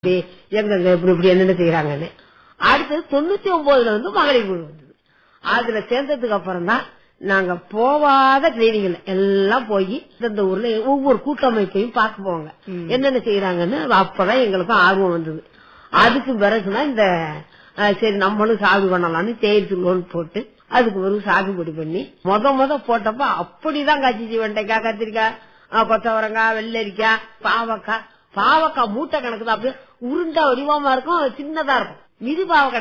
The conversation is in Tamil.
இப்படி எங்க இப்படி இப்படி என்னென்ன செய்யறாங்கன்னு அடுத்தது தொண்ணூத்தி ஒன்பதுல வந்து மகளிர் குழு வந்தது அதுல சேர்ந்ததுக்கு அப்புறம் தான் நாங்க போவாத ட்ரைனிங்ல எல்லாம் போய் இந்த ஊர்ல ஒவ்வொரு கூட்டமைப்பையும் பார்க்க போவாங்க என்னென்ன செய்யறாங்கன்னு அப்பதான் எங்களுக்கும் ஆர்வம் வந்தது அதுக்கு பிறகுதான் இந்த அஹ், சரி நம்மளும் சாகு பண்ணலாம்னு தேயிற்று லோன் போட்டு அதுக்கு ஒரு சாகுபடி பண்ணி முத முத போட்டப்ப அப்படிதான் காய்ச்சி வெண்டைக்காய் கத்திரிக்காய் அஹ், கொத்தவரங்காய் வெள்ளரிக்காய் பாவக்காய் பாவக்காய் மூட்டை கணக்கு தான் அப்படியே உருண்டா வடிவமா இருக்கும் சின்னதா இருக்கும் மிதி பாவக்காய்